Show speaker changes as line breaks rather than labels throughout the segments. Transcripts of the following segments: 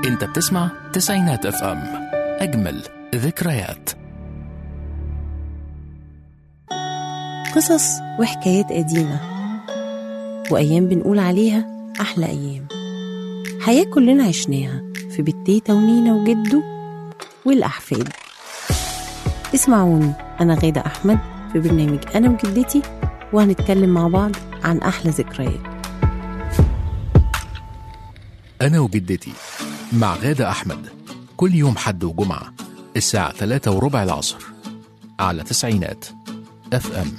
انت بتسمع تسعينات اف ام اجمل ذكريات
قصص وحكايات قديمة وأيام بنقول عليها أحلى أيام حياة كلنا عشناها في بيت تيتا ونينا وجدو والأحفاد اسمعوني أنا غادة أحمد في برنامج أنا وجدتي وهنتكلم مع بعض عن أحلى ذكريات
انا وجدتي مع غادة احمد كل يوم حد وجمعة الساعة 3 وربع العصر على تسعينات اف ام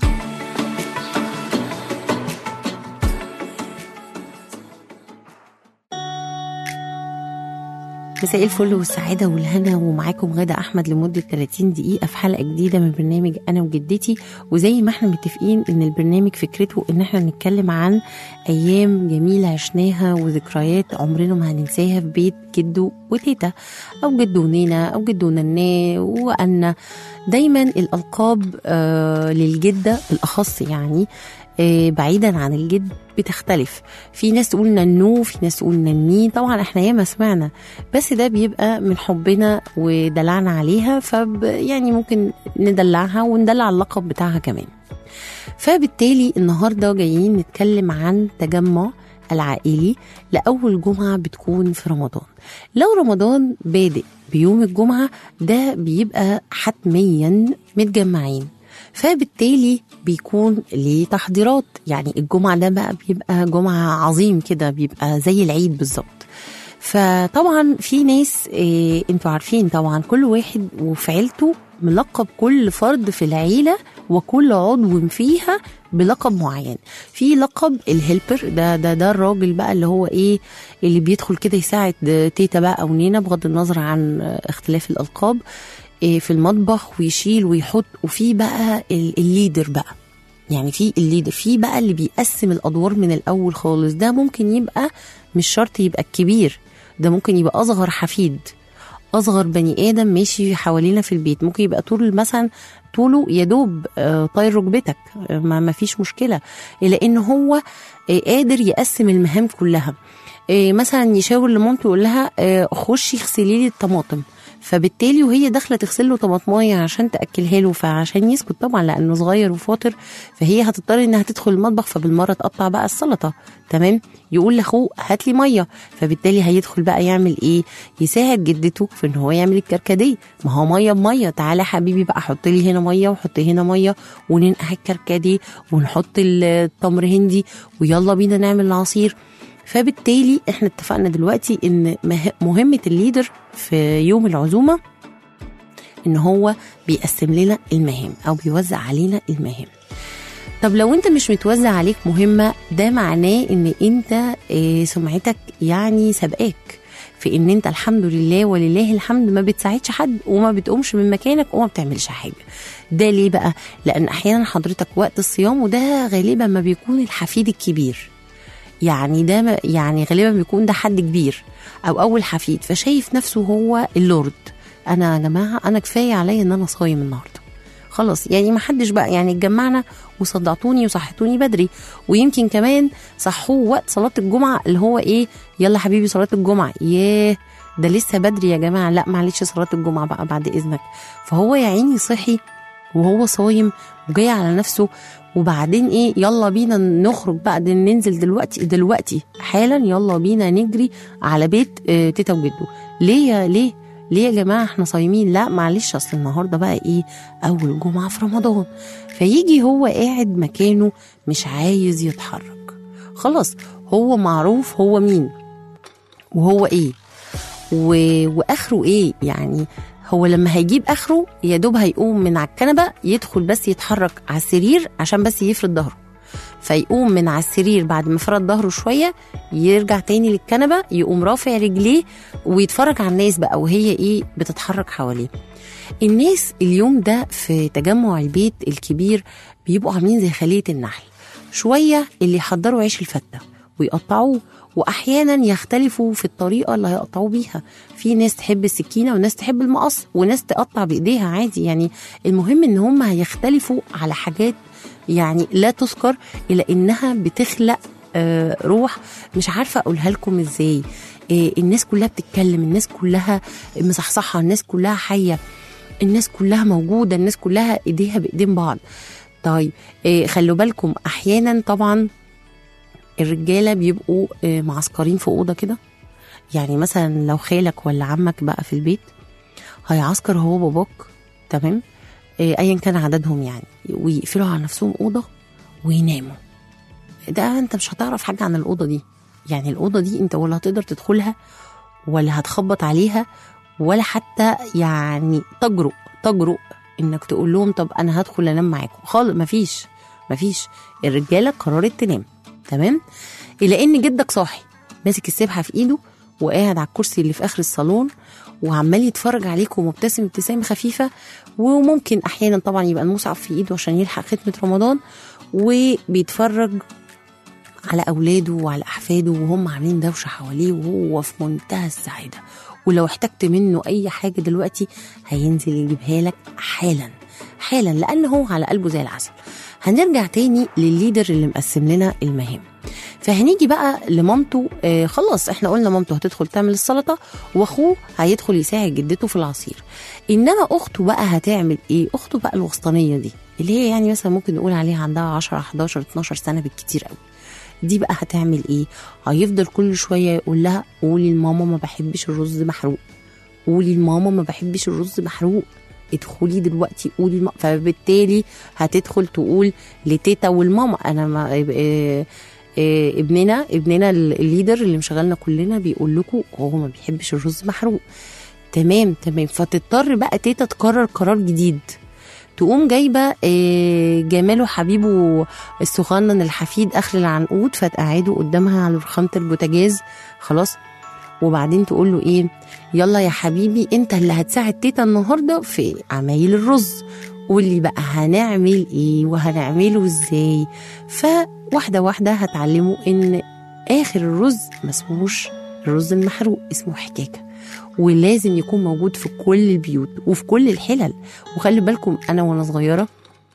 مساء الفل والسعادة والهنا ومعاكم غادة أحمد لمدة 30 دقيقة في حلقة جديدة من برنامج أنا وجدتي وزي ما احنا متفقين إن البرنامج فكرته إن احنا نتكلم عن أيام جميلة عشناها وذكريات عمرنا ما هننساها في بيت جدو وتيتا أو جدو ونينا أو جدو ونناه وأنا دايما الألقاب آه للجدة بالأخص يعني آه، بعيدا عن الجد بتختلف في ناس تقول ننو في ناس تقول نني طبعا احنا ياما سمعنا بس ده بيبقى من حبنا ودلعنا عليها فب يعني ممكن ندلعها وندلع اللقب بتاعها كمان فبالتالي النهارده جايين نتكلم عن تجمع العائلي لأول جمعة بتكون في رمضان لو رمضان بادئ بيوم الجمعة ده بيبقى حتميا متجمعين فبالتالي بيكون ليه تحضيرات يعني الجمعة ده بقى بيبقى جمعة عظيم كده بيبقى زي العيد بالظبط فطبعا في ناس إيه انتوا عارفين طبعا كل واحد وفي عيلته ملقب كل فرد في العيلة وكل عضو فيها بلقب معين في لقب الهيلبر ده ده ده الراجل بقى اللي هو ايه اللي بيدخل كده يساعد تيتا بقى او نينا بغض النظر عن اختلاف الالقاب إيه في المطبخ ويشيل ويحط وفي بقى ال- الليدر بقى يعني في الليدر في بقى اللي بيقسم الادوار من الاول خالص ده ممكن يبقى مش شرط يبقى الكبير ده ممكن يبقى اصغر حفيد اصغر بني ادم ماشي حوالينا في البيت ممكن يبقى طول مثلا طوله يا دوب آه، طاير ركبتك آه، ما ما فيش مشكله لان هو آه، قادر يقسم المهام كلها آه، مثلا يشاور لمامته يقول لها آه، خشي اغسلي لي الطماطم فبالتالي وهي داخله تغسل له طماطمايه عشان تاكلها له فعشان يسكت طبعا لانه صغير وفاطر فهي هتضطر انها تدخل المطبخ فبالمره تقطع بقى السلطه تمام يقول لاخوه هات لي ميه فبالتالي هيدخل بقى يعمل ايه يساعد جدته في ان هو يعمل الكركديه ما هو ميه بميه تعالى يا حبيبي بقى حط لي هنا ميه وحط هنا ميه وننقع الكركديه ونحط التمر هندي ويلا بينا نعمل العصير فبالتالي احنا اتفقنا دلوقتي ان مه- مهمه الليدر في يوم العزومه ان هو بيقسم لنا المهام او بيوزع علينا المهام طب لو انت مش متوزع عليك مهمه ده معناه ان انت اه، سمعتك يعني سبقاك في ان انت الحمد لله ولله الحمد ما بتساعدش حد وما بتقومش من مكانك وما بتعملش حاجه ده ليه بقى لان احيانا حضرتك وقت الصيام وده غالبا ما بيكون الحفيد الكبير يعني ده ما- يعني غالبا بيكون ده حد كبير او اول حفيد فشايف نفسه هو اللورد انا يا جماعه انا كفايه عليا ان انا صايم النهارده خلاص يعني ما حدش بقى يعني اتجمعنا وصدعتوني وصحتوني بدري ويمكن كمان صحوه وقت صلاه الجمعه اللي هو ايه يلا حبيبي صلاه الجمعه ياه ده لسه بدري يا جماعه لا معلش صلاه الجمعه بقى بعد اذنك فهو يا عيني صحي وهو صايم وجاي على نفسه وبعدين ايه يلا بينا نخرج بقى ده ننزل دلوقتي دلوقتي حالا يلا بينا نجري على بيت آه، تيتا وجدو ليه يا ليه ليه يا جماعه احنا صايمين لا معلش اصل النهارده بقى ايه اول جمعه في رمضان فيجي هو قاعد مكانه مش عايز يتحرك خلاص هو معروف هو مين وهو ايه و... واخره ايه يعني هو لما هيجيب اخره يا دوب هيقوم من على الكنبه يدخل بس يتحرك على السرير عشان بس يفرد ظهره فيقوم من على السرير بعد ما فرد ظهره شويه يرجع تاني للكنبه يقوم رافع رجليه ويتفرج على الناس بقى وهي ايه بتتحرك حواليه الناس اليوم ده في تجمع البيت الكبير بيبقوا عاملين زي خليه النحل شويه اللي يحضروا عيش الفته ويقطعوه واحيانا يختلفوا في الطريقه اللي هيقطعوا بيها في ناس تحب السكينه وناس تحب المقص وناس تقطع بايديها عادي يعني المهم ان هم هيختلفوا على حاجات يعني لا تذكر الا انها بتخلق آه روح مش عارفه اقولها لكم ازاي آه الناس كلها بتتكلم الناس كلها مصحصحه الناس كلها حيه الناس كلها موجوده الناس كلها ايديها بايدين بعض طيب آه خلوا بالكم احيانا طبعا الرجاله بيبقوا آه معسكرين في اوضه كده يعني مثلا لو خالك ولا عمك بقى في البيت هيعسكر هو باباك تمام آه، ايا كان عددهم يعني ويقفلوا على نفسهم اوضه ويناموا ده انت مش هتعرف حاجه عن الاوضه دي يعني الاوضه دي انت ولا هتقدر تدخلها ولا هتخبط عليها ولا حتى يعني تجرؤ تجرؤ انك تقول لهم طب انا هدخل انام معاكم خالص مفيش مفيش الرجاله قررت تنام تمام الى ان جدك صاحي ماسك السبحه في ايده وقاعد على الكرسي اللي في اخر الصالون وعمال يتفرج عليك ومبتسم ابتسامه خفيفه وممكن احيانا طبعا يبقى المصعب في ايده عشان يلحق ختمه رمضان وبيتفرج على اولاده وعلى احفاده وهم عاملين دوشه حواليه وهو في منتهى السعاده ولو احتجت منه اي حاجه دلوقتي هينزل يجيبها لك حالا حالا لان هو على قلبه زي العسل هنرجع تاني للليدر اللي مقسم لنا المهام فهنيجي بقى لمامته آه خلاص احنا قلنا مامته هتدخل تعمل السلطه واخوه هيدخل يساعد جدته في العصير انما اخته بقى هتعمل ايه اخته بقى الوسطانيه دي اللي هي يعني مثلا ممكن نقول عليها عندها 10 11 12 سنه بالكتير قوي دي بقى هتعمل ايه هيفضل كل شويه يقول لها قولي لماما ما بحبش الرز محروق قولي لماما ما بحبش الرز محروق ادخلي دلوقتي قولي الم... فبالتالي هتدخل تقول لتيتا والماما انا ما إيه إيه ابننا ابننا الليدر اللي مشغلنا كلنا بيقول لكم هو ما بيحبش الرز محروق تمام تمام فتضطر بقى تيتا تقرر قرار جديد تقوم جايبه إيه جماله حبيبه الصغنن الحفيد اخر العنقود فتقعده قدامها على رخامه البوتاجاز خلاص وبعدين تقول له ايه يلا يا حبيبي انت اللي هتساعد تيتا النهارده في عمايل الرز قولي بقى هنعمل ايه وهنعمله ازاي فواحده واحده هتعلمه ان اخر الرز ما اسمهوش الرز المحروق اسمه حكاكه ولازم يكون موجود في كل البيوت وفي كل الحلل وخلي بالكم انا وانا صغيره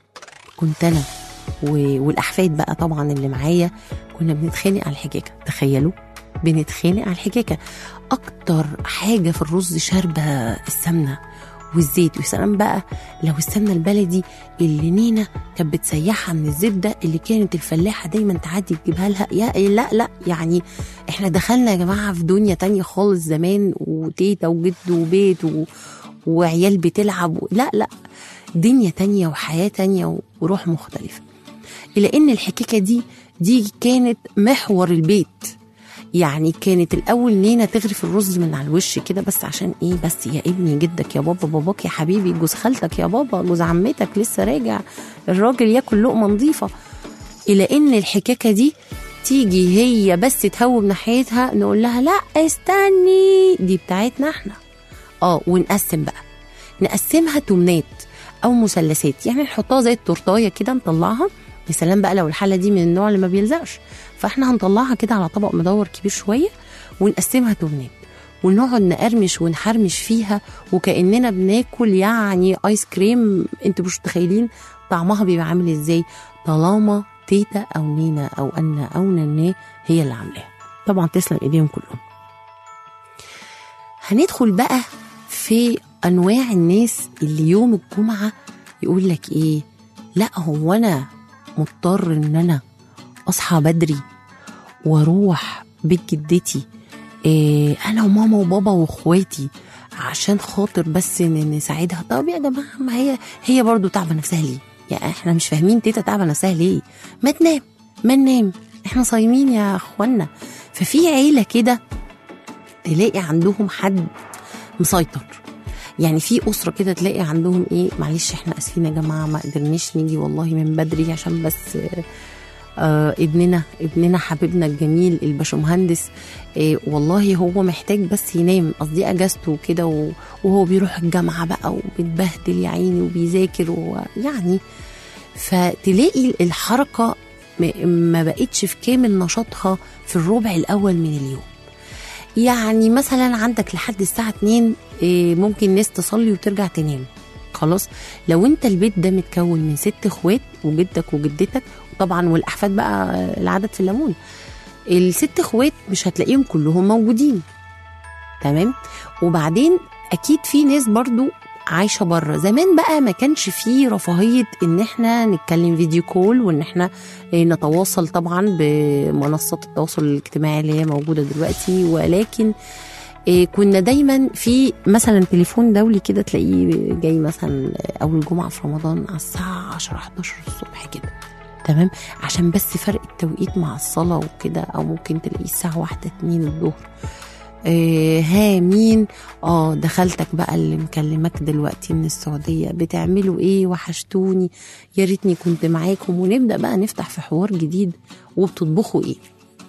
كنت انا و- والاحفاد بقى طبعا اللي معايا كنا بنتخانق على الحكاكه تخيلوا بنتخانق على الحكاكه اكتر حاجه في الرز شاربه السمنه والزيت ويا سلام بقى لو السمنه البلدي اللي نينا كانت بتسيحها من الزبده اللي كانت الفلاحه دايما تعدي تجيبها لها يا لا لا يعني احنا دخلنا يا جماعه في دنيا تانية خالص زمان وتيتا وجد وبيت و... وعيال بتلعب و... لا لا دنيا تانية وحياه تانية وروح مختلفه الى ان الحكاكه دي دي كانت محور البيت يعني كانت الاول نينا تغرف الرز من على الوش كده بس عشان ايه بس يا ابني جدك يا بابا باباك يا حبيبي جوز خالتك يا بابا جوز عمتك لسه راجع الراجل ياكل لقمه نظيفه الى ان الحكاكه دي تيجي هي بس تهوب ناحيتها نقول لها لا استني دي بتاعتنا احنا اه ونقسم بقى نقسمها تمنات او مثلثات يعني نحطها زي التورتايه كده نطلعها يا سلام بقى لو الحله دي من النوع اللي ما بيلزقش فاحنا هنطلعها كده على طبق مدور كبير شويه ونقسمها تمنات ونقعد نقرمش ونحرمش فيها وكاننا بناكل يعني ايس كريم انتوا مش متخيلين طعمها بيبقى عامل ازاي طالما تيتا او نينا او انا او نناه هي اللي عاملاها طبعا تسلم ايديهم كلهم هندخل بقى في انواع الناس اللي يوم الجمعه يقول لك ايه لا هو انا مضطر ان انا اصحى بدري واروح بيت جدتي إيه انا وماما وبابا واخواتي عشان خاطر بس ان نساعدها طب يا جماعه ما هي هي برضو تعبه نفسها ليه يعني احنا مش فاهمين تيتا تعبه نفسها ليه ما تنام ما ننام احنا صايمين يا اخوانا ففي عيله كده تلاقي عندهم حد مسيطر يعني في اسره كده تلاقي عندهم ايه معلش احنا اسفين يا جماعه ما قدرناش نيجي والله من بدري عشان بس آه آه ابننا ابننا حبيبنا الجميل الباشمهندس آه والله هو محتاج بس ينام قصدي اجازته وكده و- وهو بيروح الجامعه بقى وبيتبهدل يا عيني وبيذاكر ويعني فتلاقي الحركه م- ما بقتش في كامل نشاطها في الربع الاول من اليوم يعني مثلا عندك لحد الساعة 2 إيه، ممكن ناس تصلي وترجع تنام خلاص لو انت البيت ده متكون من ست اخوات وجدك وجدتك طبعا والاحفاد بقى العدد في الليمون الست اخوات مش هتلاقيهم كلهم موجودين تمام وبعدين اكيد في ناس برضو عايشه بره زمان بقى ما كانش فيه رفاهيه ان احنا نتكلم فيديو كول وان احنا نتواصل طبعا بمنصات التواصل الاجتماعي اللي هي موجوده دلوقتي ولكن إيه، كنا دايما في مثلا تليفون دولي كده تلاقيه جاي مثلا اول جمعه في رمضان على الساعه 10 11 الصبح كده تمام عشان بس فرق التوقيت مع الصلاه وكده او ممكن تلاقيه الساعه واحدة اتنين الظهر إيه ها مين اه دخلتك بقى اللي مكلمك دلوقتي من السعوديه بتعملوا ايه وحشتوني يا ريتني كنت معاكم ونبدا بقى نفتح في حوار جديد وبتطبخوا ايه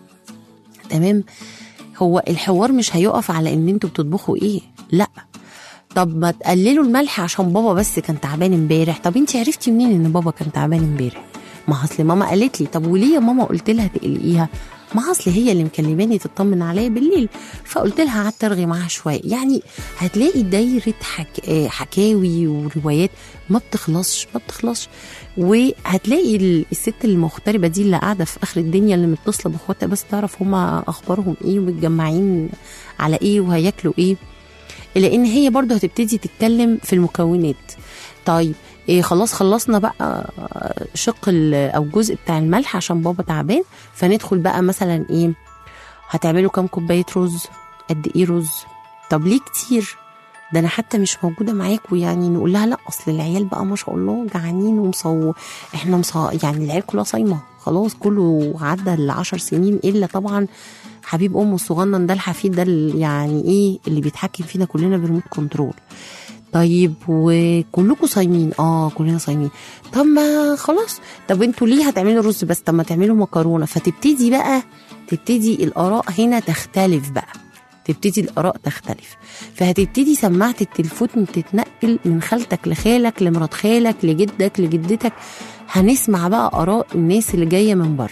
تمام هو الحوار مش هيقف على ان انتوا بتطبخوا ايه لا طب ما تقللوا الملح عشان بابا بس كان تعبان امبارح طب انت عرفتي منين ان بابا كان تعبان امبارح ما اصل ماما قالت لي طب وليه يا ماما قلت لها تقلقيها ما اصل هي اللي مكلماني تطمن عليا بالليل فقلت لها قعدت ارغي معاها شويه يعني هتلاقي دايره حك... آه، حكاوي وروايات ما بتخلصش ما بتخلصش وهتلاقي ال- الست المغتربه دي اللي قاعده في اخر الدنيا اللي متصله باخواتها بس تعرف هما اخبارهم ايه ومتجمعين على ايه وهياكلوا ايه لان هي برضو هتبتدي تتكلم في المكونات طيب إيه خلاص خلصنا بقى شق ال- او جزء بتاع الملح عشان بابا تعبان فندخل بقى مثلا ايه هتعملوا كام كوبايه رز قد ايه رز طب ليه كتير ده انا حتى مش موجوده معاكم يعني نقول لها لا اصل العيال بقى ما شاء الله جعانين ومصو احنا مصو... يعني العيال كلها صايمه خلاص كله عدى العشر سنين الا طبعا حبيب امه الصغنن ده الحفيد ده اللي يعني ايه اللي بيتحكم فينا كلنا بريموت كنترول طيب وكلكم صايمين اه كلنا صايمين طب ما خلاص طب انتوا ليه هتعملوا رز بس طب ما تعملوا مكرونه فتبتدي بقى تبتدي الاراء هنا تختلف بقى تبتدي الاراء تختلف فهتبتدي سماعه التليفون تتنقل من خالتك لخالك لمرات خالك لجدك لجدتك هنسمع بقى اراء الناس اللي جايه من بره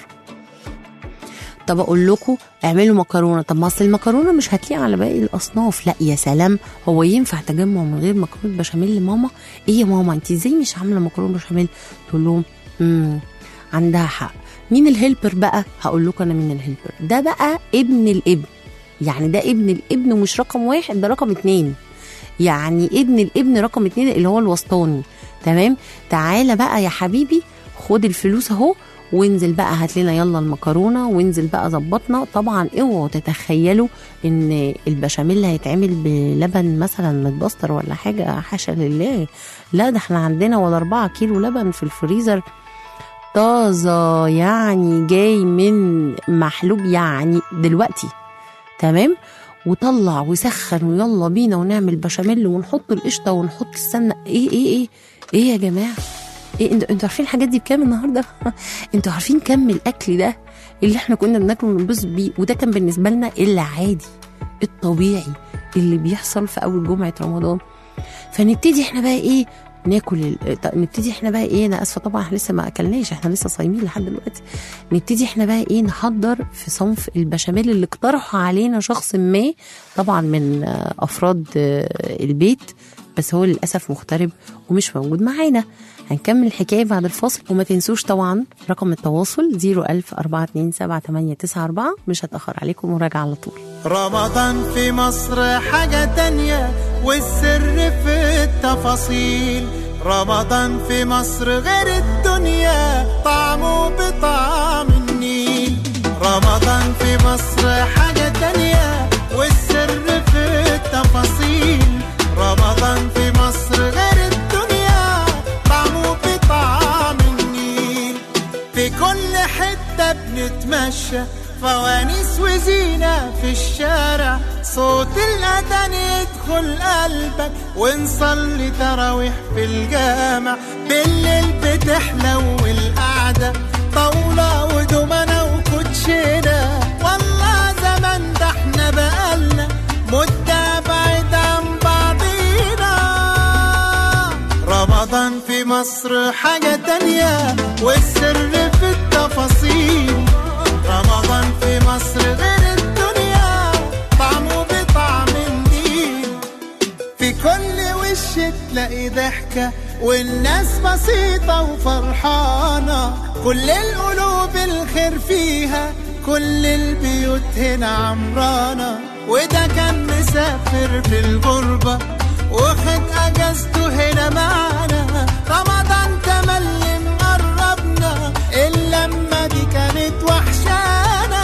طب اقول لكم اعملوا مكرونه طب ما اصل المكرونه مش هتليق على باقي الاصناف لا يا سلام هو ينفع تجمع من غير مكرونه بشاميل لماما ايه يا ماما انت ازاي مش عامله مكرونه بشاميل تقول لهم امم عندها حق مين الهيلبر بقى هقول لكم انا مين الهيلبر ده بقى ابن الابن يعني ده ابن الابن ومش رقم واحد ده رقم اتنين يعني ابن الابن رقم اتنين اللي هو الوسطاني تمام تعالى بقى يا حبيبي خد الفلوس اهو وانزل بقى هات لنا يلا المكرونه وانزل بقى ظبطنا طبعا اوعوا تتخيلوا ان البشاميل هيتعمل بلبن مثلا متبستر ولا حاجه حاشا لله لا ده احنا عندنا ولا 4 كيلو لبن في الفريزر طازه يعني جاي من محلوب يعني دلوقتي تمام وطلع وسخن ويلا بينا ونعمل بشاميل ونحط القشطه ونحط السمنه ايه ايه ايه ايه يا جماعه ايه انتوا انتوا عارفين الحاجات دي بكام النهارده انتوا عارفين كم الاكل ده اللي احنا كنا بناكله وننبسط بيه وده كان بالنسبه لنا العادي الطبيعي اللي بيحصل في اول جمعه رمضان فنبتدي احنا بقى ايه ناكل ال- ط- نبتدي احنا بقى ايه انا اسفه طبعا احنا لسه ما اكلناش احنا لسه صايمين لحد دلوقتي نبتدي احنا بقى ايه نحضر في صنف البشاميل اللي اقترحه علينا شخص ما طبعا من آه، افراد آه، البيت بس هو للاسف مغترب ومش موجود معانا هنكمل الحكايه بعد الفاصل وما تنسوش طبعا رقم التواصل 010427894 مش هتاخر عليكم وراجع على طول
رمضان في مصر حاجة تانية والسر في التفاصيل رمضان في مصر غير الدنيا طعمه بطعم النيل رمضان في مصر حاجة تانية والسر في التفاصيل رمضان في مصر غير الدنيا طعمه بطعم النيل في كل حتة بنتمشى فوانيس وزينة في الشارع صوت الأذان يدخل قلبك ونصلي تراويح في الجامع بالليل بتحلو القعدة طاولة ودومنة وكوتشينة والله زمان ده احنا بقالنا مدة بعيد عن بعضينا رمضان في مصر حاجة تانية والسر في التفاصيل رمضان في مصر غير الدنيا طعمه بطعم النيل في كل وش تلاقي ضحكة والناس بسيطة وفرحانة كل القلوب الخير فيها كل البيوت هنا عمرانة وده كان مسافر في الغربة واخد اجازته هنا معانا رمضان تملي مقربنا اللمة دي كانت وحشانا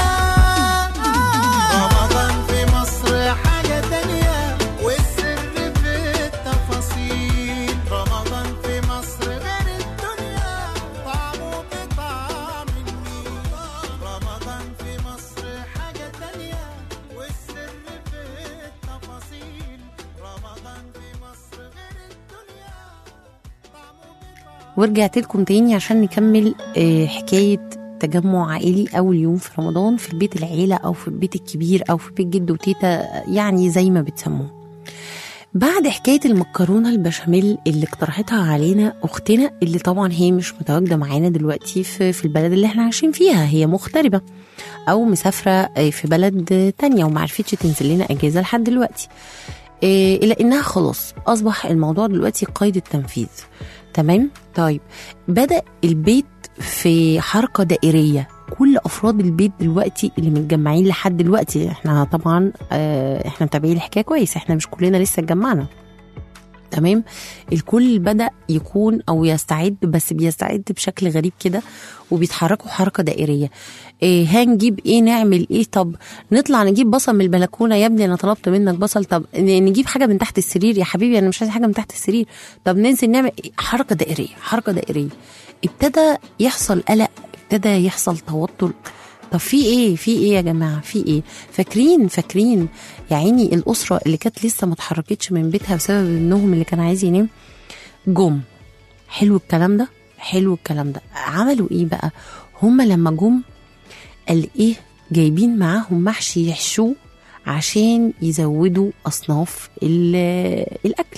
رمضان في مصر حاجة تانية والسر في التفاصيل رمضان في مصر غير الدنيا طعمه بطعم النيل رمضان في مصر حاجة تانية والسر في التفاصيل رمضان في مصر غير الدنيا طعمه بطعم
ورجعت لكم تاني عشان نكمل آه، حكاية تجمع عائلي أول يوم في رمضان في البيت العيلة أو في البيت الكبير أو في بيت جد وتيتا يعني زي ما بتسموه بعد حكاية المكرونة البشاميل اللي اقترحتها علينا أختنا اللي طبعا هي مش متواجدة معانا دلوقتي في, في البلد اللي احنا عايشين فيها هي مغتربة أو مسافرة آه، في بلد تانية ومعرفتش تنزل لنا أجازة لحد دلوقتي إيه، إلا إنها خلاص أصبح الموضوع دلوقتي قيد التنفيذ تمام طيب بدأ البيت في حركة دائرية كل أفراد البيت دلوقتي اللي متجمعين لحد دلوقتي احنا طبعا اه احنا متابعين الحكاية كويس احنا مش كلنا لسه اتجمعنا تمام الكل بدأ يكون أو يستعد بس بيستعد بشكل غريب كده وبيتحركوا حركة دائرية إيه هنجيب ايه نعمل ايه طب نطلع نجيب بصل من البلكونه يا ابني انا طلبت منك بصل طب ن- نجيب حاجه من تحت السرير يا حبيبي انا مش عايز حاجه من تحت السرير طب ننزل نعمل إيه؟ حركه دائريه حركه دائريه ابتدى يحصل قلق ابتدى يحصل توتر طب في ايه في ايه يا جماعه في ايه فاكرين فاكرين يا عيني الاسره اللي كانت لسه ما اتحركتش من بيتها بسبب ابنهم اللي كان عايز ينام جم حلو الكلام ده حلو الكلام ده عملوا ايه بقى هما لما جم قال ايه جايبين معاهم محشي يحشوه عشان يزودوا اصناف ال- الاكل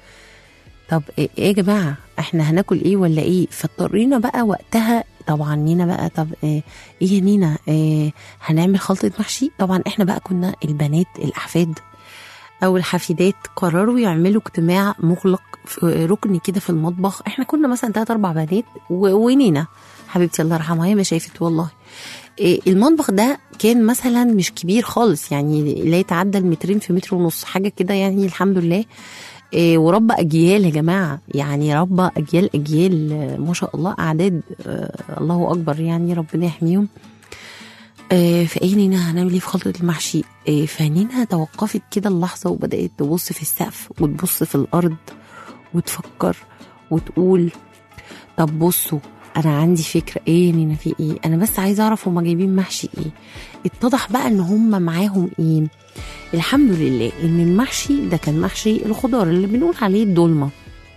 طب ايه إيه يا جماعه احنا هناكل ايه ولا ايه فاضطرينا بقى وقتها طبعا نينا بقى طب ايه, إيه يا نينا إيه هنعمل خلطه محشي طبعا احنا بقى كنا البنات الاحفاد او الحفيدات قرروا يعملوا اجتماع مغلق في ركن كده في المطبخ احنا كنا مثلا تلات اربع بنات و- ونينا حبيبتي الله يرحمها هي ما شافت والله إيه، المطبخ ده كان مثلا مش كبير خالص يعني لا يتعدى المترين في متر ونص حاجه كده يعني الحمد لله إيه، وربى اجيال يا جماعه يعني ربى اجيال اجيال آه، ما شاء الله اعداد آه، الله اكبر يعني ربنا يحميهم آه، فايه نينا هنعمل ايه في خلطه المحشي آه، فنينا توقفت كده اللحظه وبدات تبص في السقف وتبص في الارض وتفكر وتقول طب بصوا انا عندي فكره ايه نينا في ايه انا بس عايزه اعرف هما جايبين محشي ايه اتضح بقى ان هما معاهم ايه الحمد لله ان المحشي ده كان محشي الخضار اللي بنقول عليه الدولمه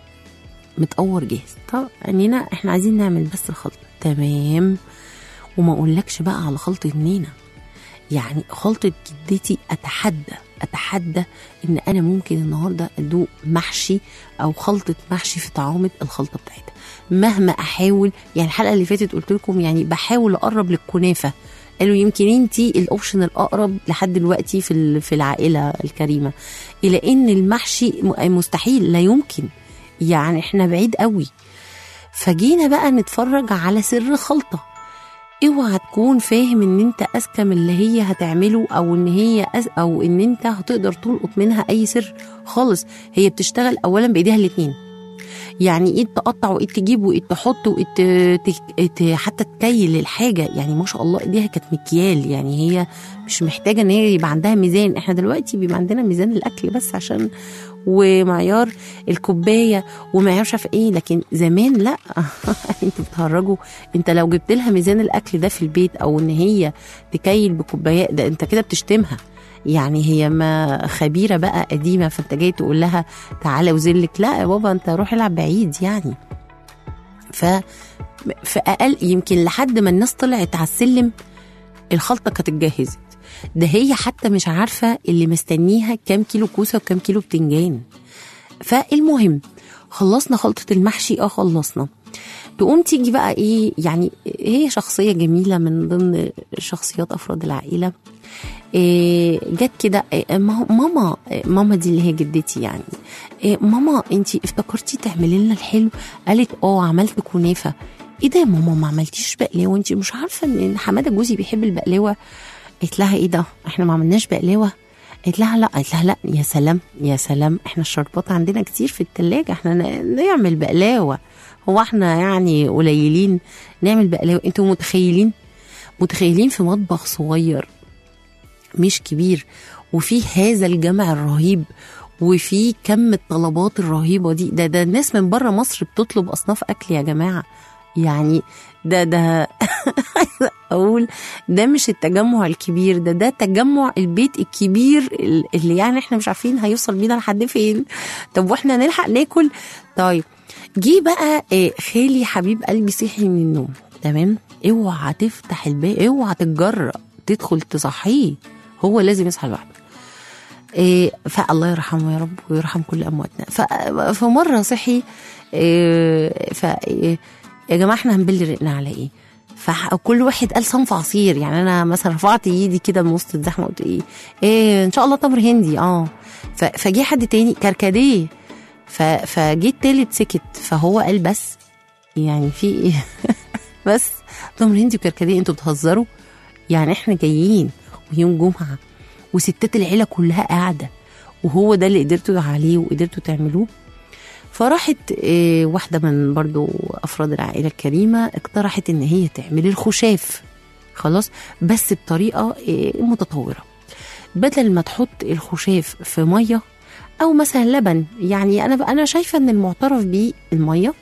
متقور جاهز طب نينا احنا عايزين نعمل بس الخلطه تمام وما اقولكش بقى على خلطه نينا يعني خلطة جدتي أتحدى أتحدى إن أنا ممكن النهاردة أدوق محشي أو خلطة محشي في طعامة الخلطة بتاعتها مهما أحاول يعني الحلقة اللي فاتت قلت لكم يعني بحاول أقرب للكنافة قالوا يمكن انتي الاوبشن الاقرب لحد دلوقتي في ال- في العائله الكريمه الى ان المحشي م- مستحيل لا يمكن يعني احنا بعيد قوي فجينا بقى نتفرج على سر الخلطه اوعى تكون فاهم ان انت اذكى من اللي هي هتعمله او ان هي أز او ان انت هتقدر تلقط منها اي سر خالص هي بتشتغل اولا بايديها الاتنين يعني ايد تقطع وايد تجيب وايد تحط وايد ت- ت- ت- حتى تكيل الحاجه يعني ما شاء الله ايديها كانت مكيال يعني هي مش محتاجه ان هي يبقى عندها ميزان احنا دلوقتي بيبقى عندنا ميزان الاكل بس عشان ومعيار الكوبايه ومعيار مش عارفه ايه لكن زمان لا انتوا بتهرجوا انت لو جبت لها ميزان الاكل ده في البيت او ان هي تكيل بكوبايات ده انت كده بتشتمها يعني هي ما خبيره بقى قديمه فانت جاي تقول لها تعالى وزلك لا يا بابا انت روح العب بعيد يعني ف في اقل يمكن لحد ما الناس طلعت على السلم الخلطه كانت اتجهزت ده هي حتى مش عارفه اللي مستنيها كام كيلو كوسه وكام كيلو بتنجان فالمهم خلصنا خلطه المحشي اه خلصنا تقوم تيجي بقى ايه يعني هي شخصيه جميله من ضمن شخصيات افراد العائله إيه جت كده إيه ما- ماما إيه ماما دي اللي هي جدتي يعني إيه ماما انت افتكرتي تعملي لنا الحلو قالت اه عملت كنافه ايه ده يا ماما ما عملتيش بقلاوه انت مش عارفه ان حماده جوزي بيحب البقلاوه قالت لها ايه ده احنا ما عملناش بقلاوه قالت لها لا قالت لها لا يا سلام يا سلام احنا الشربات عندنا كتير في التلاجة احنا ن- نعمل بقلاوه هو احنا يعني قليلين نعمل بقلاوه انتوا متخيلين متخيلين في مطبخ صغير مش كبير وفي هذا الجمع الرهيب وفي كم الطلبات الرهيبه دي ده ده الناس من بره مصر بتطلب اصناف اكل يا جماعه يعني ده ده اقول ده مش التجمع الكبير ده ده تجمع البيت الكبير اللي يعني احنا مش عارفين هيوصل بينا لحد فين طب واحنا نلحق ناكل طيب جه بقى آه، خالي حبيب قلبي صحي من النوم تمام اوعى تفتح الباب اوعى تتجرأ تدخل تصحيه هو لازم يصحى لوحده إيه فالله يرحمه يا رب ويرحم كل امواتنا ف- فمره صحي إيه ف إيه يا جماعه احنا هنبل رقنا على ايه فكل واحد قال صنف عصير يعني انا مثلا رفعت ايدي كده من وسط الزحمه قلت ايه ايه ان شاء الله تمر هندي اه ف- فجه حد تاني كركديه ف- فجه التالت سكت فهو قال بس يعني في ايه بس تمر هندي وكركديه انتوا بتهزروا يعني احنا جايين ويوم جمعه وستات العيله كلها قاعده وهو ده اللي قدرتوا عليه وقدرتوا تعملوه فراحت آه، واحده من برضو افراد العائله الكريمه اقترحت ان هي تعمل الخشاف خلاص بس بطريقه آه، متطوره بدل ما تحط الخشاف في ميه او مثلا لبن يعني انا انا شايفه ان المعترف بيه الميه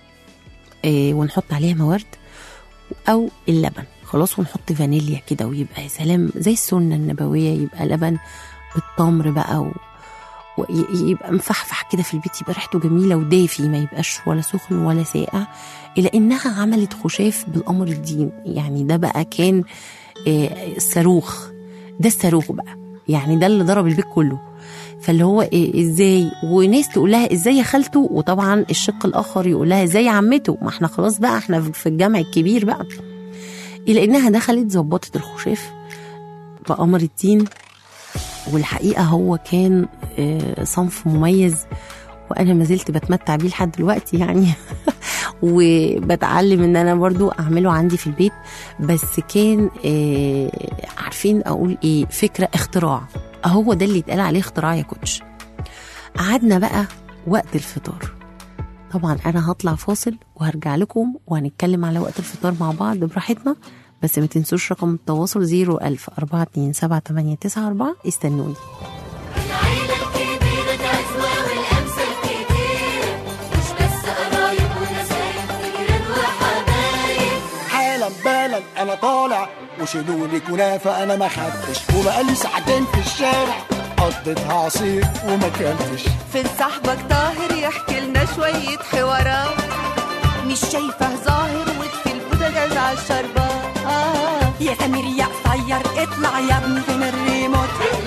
آه، ونحط عليها موارد او اللبن خلاص ونحط فانيليا كده ويبقى يا سلام زي السنه النبويه يبقى لبن بالتمر بقى و... ويبقى مفحفح كده في البيت يبقى ريحته جميله ودافي ما يبقاش ولا سخن ولا ساقع الا انها عملت خشاف بالقمر الدين يعني ده بقى كان آه، الصاروخ ده الصاروخ بقى يعني ده اللي ضرب البيت كله فاللي هو إيه ازاي وناس تقول لها ازاي يا خالته وطبعا الشق الاخر يقول لها ازاي يا عمته ما احنا خلاص بقى احنا في الجامع الكبير بقى الى انها دخلت ظبطت الخشاف بقمر الدين والحقيقه هو كان آه، صنف مميز وانا ما زلت بتمتع بيه لحد دلوقتي يعني وبتعلم ان انا برضو اعمله عندي في البيت بس كان آه، عارفين اقول ايه فكره اختراع هو ده اللي اتقال عليه اختراع يا كوتش قعدنا بقى وقت الفطار طبعا انا هطلع فاصل وهرجع لكم وهنتكلم على وقت الفطار مع بعض براحتنا بس ما تنسوش رقم التواصل 01000 427 استنوني
العيلة الكبيرة تعزوة والأمثال كتيرة مش بس قرايب ونسايب جيران وحبايب
حالا بالا انا طالع وشيلوا لي كنافه انا ما خدتش وبقالي ساعتين في الشارع قضيتها عصير وما كلتش
فين صاحبك طاهر يحكي لنا شوية حوارات مش شايفه ظاهر وفي البوتاجاز على الشربات آه. يا سمير يا قصير اطلع يا ابني فين الريموت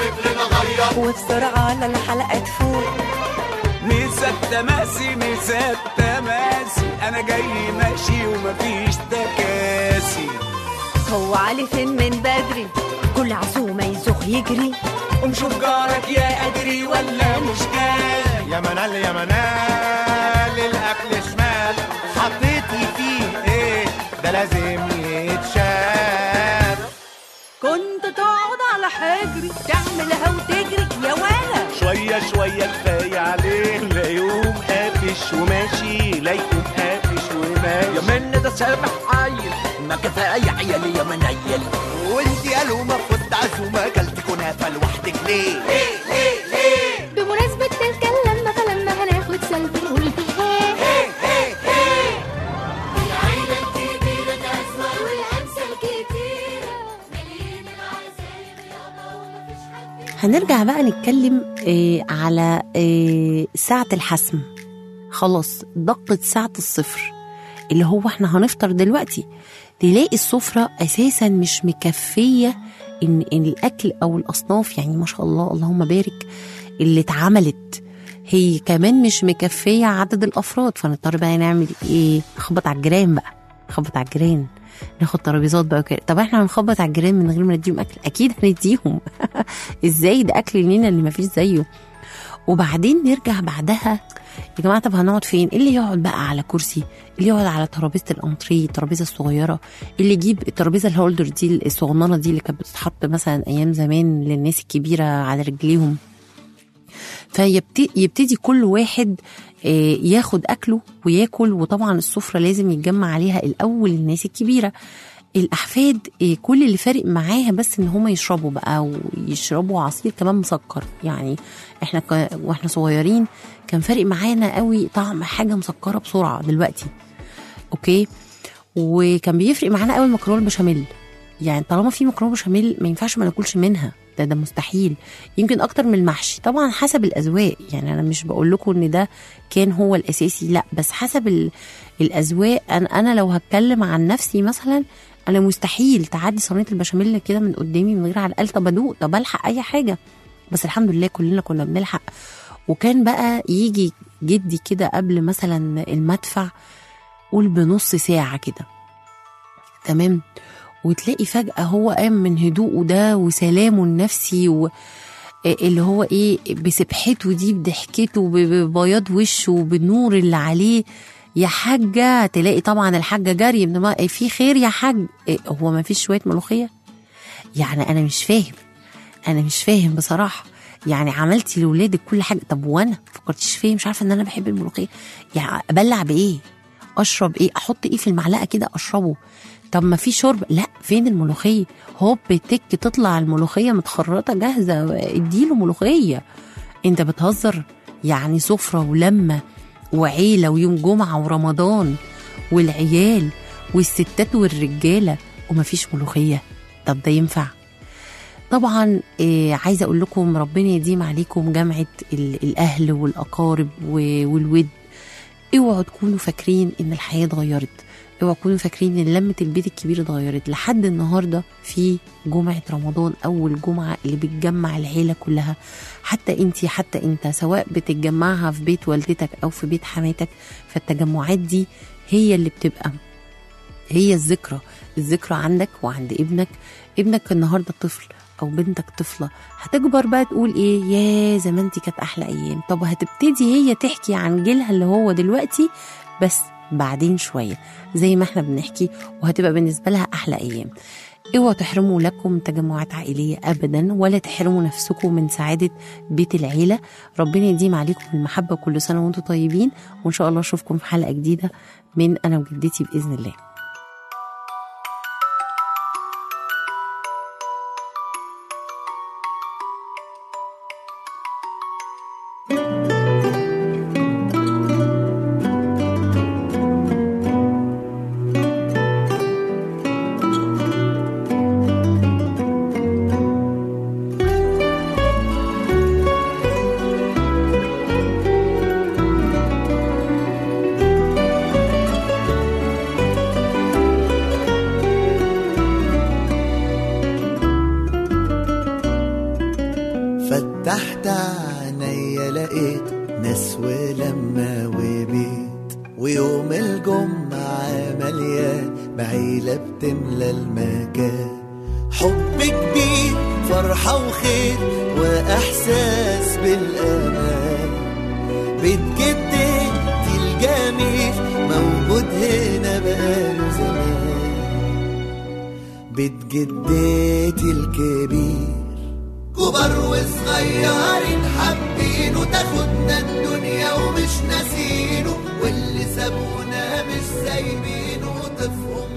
وبسرعة على الحلقة تفوت
ميزة تماسي ميزة تماسي انا جاي ماشي ومفيش تكاسي
هو علي فين من بدري كل عزومة يزوغ يجري
ومشوف جارك يا ادري ولا مش جاي
يا منال يا منال الاكل شمال حطيتي فيه ايه ده لازم يتشال
كنت تقعد على حجري تعملها وتجري يا ولا
شوية شوية كفاية عليه لا يوم قافش وماشي لا يوم قافش وماشي
يا من ده سامح عيل ما كفايه عيالي يا منيل
وانت قالوا المفروض عزومة اكلت كنافة لوحدك ليه؟
بمناسبة تلك اللمة فلما هناخد سلفي نقول هي العيلة الكبيرة تعزوة والأمثال كتيرة مليين العزايم يابا ومفيش حد
هنرجع بقى نتكلم آه، على آه، ساعة الحسم خلاص دقت ساعة الصفر اللي هو احنا هنفطر دلوقتي تلاقي السفرة أساسا مش مكفية إن, إن الأكل أو الأصناف يعني ما شاء الله اللهم بارك اللي اتعملت هي كمان مش مكفية عدد الأفراد فنضطر بقى نعمل إيه نخبط على الجيران بقى نخبط على الجيران ناخد ترابيزات بقى وكده طب احنا هنخبط على الجيران من غير ما نديهم اكل اكيد هنديهم ازاي ده اكل لينا اللي مفيش زيه وبعدين نرجع بعدها يا جماعه طب هنقعد فين اللي يقعد بقى على كرسي اللي يقعد على ترابيزه الانتريه الترابيزه الصغيره اللي يجيب الترابيزه الهولدر دي الصغننه دي اللي كانت بتتحط مثلا ايام زمان للناس الكبيره على رجليهم فيبتدي كل واحد آه، ياخد اكله وياكل وطبعا السفره لازم يتجمع عليها الاول الناس الكبيره الاحفاد آه، كل اللي فارق معاها بس ان هم يشربوا بقى ويشربوا عصير كمان مسكر يعني احنا ك... واحنا صغيرين كان فارق معانا قوي طعم حاجه مسكره بسرعه دلوقتي اوكي وكان بيفرق معانا قوي المكرونه البشاميل يعني طالما في مكرونه بشاميل ما ينفعش ما ناكلش منها ده ده مستحيل يمكن اكتر من المحشي طبعا حسب الاذواق يعني انا مش بقول لكم ان ده كان هو الاساسي لا بس حسب ال- الاذواق انا انا لو هتكلم عن نفسي مثلا انا مستحيل تعدي صينيه البشاميل كده من قدامي من غير على الاقل طب ادوق طب الحق اي حاجه بس الحمد لله كلنا كنا بنلحق وكان بقى يجي جدي كده قبل مثلا المدفع قول بنص ساعه كده تمام وتلاقي فجأة هو قام من هدوءه ده وسلامه النفسي و اللي هو ايه بسبحته دي بضحكته ب- ببياض وشه بالنور اللي عليه يا حاجة تلاقي طبعا الحاجة جري من ما في خير يا حاج إيه هو ما فيش شوية ملوخية يعني أنا مش فاهم أنا مش فاهم بصراحة يعني عملتي لولادك كل حاجة طب وأنا فكرتيش فيا مش عارفة إن أنا بحب الملوخية يعني أبلع بإيه أشرب إيه أحط إيه في المعلقة كده أشربه طب ما في شرب لا فين الملوخيه هوب تك تطلع الملوخيه متخرطه جاهزه اديله ملوخيه انت بتهزر يعني سفره ولمه وعيله ويوم جمعه ورمضان والعيال والستات والرجاله ومفيش ملوخيه طب ده ينفع طبعا إيه عايزه اقول لكم ربنا يديم عليكم جامعه ال- الاهل والاقارب و- والود اوعوا تكونوا فاكرين ان الحياه اتغيرت اوعوا تكونوا فاكرين ان لمه البيت الكبير اتغيرت لحد النهارده في جمعه رمضان اول جمعه اللي بتجمع العيله كلها حتى انت حتى انت سواء بتتجمعها في بيت والدتك او في بيت حماتك فالتجمعات دي هي اللي بتبقى هي الذكرى الذكرى عندك وعند ابنك ابنك النهارده طفل او بنتك طفله هتكبر بقى تقول ايه يا زمانتي كانت احلى ايام طب هتبتدي هي تحكي عن جيلها اللي هو دلوقتي بس بعدين شويه زي ما احنا بنحكي وهتبقى بالنسبه لها احلى ايام اوعوا تحرموا لكم تجمعات عائليه ابدا ولا تحرموا نفسكم من سعاده بيت العيله ربنا يديم عليكم المحبه كل سنه وانتم طيبين وان شاء الله اشوفكم في حلقه جديده من انا وجدتي باذن الله
فتحت عينيا لقيت ناس ولما وبيت ويوم الجمعة مليان بعيلة بتملى المكان حب كبير فرحة وخير وإحساس بالأمان بيت جدتي الجميل موجود هنا بقاله زمان بيت جدتي الكبير كبر وصغيرين حابين وتاخدنا الدنيا ومش ناسينه واللي سابونا مش سايبينه طفهم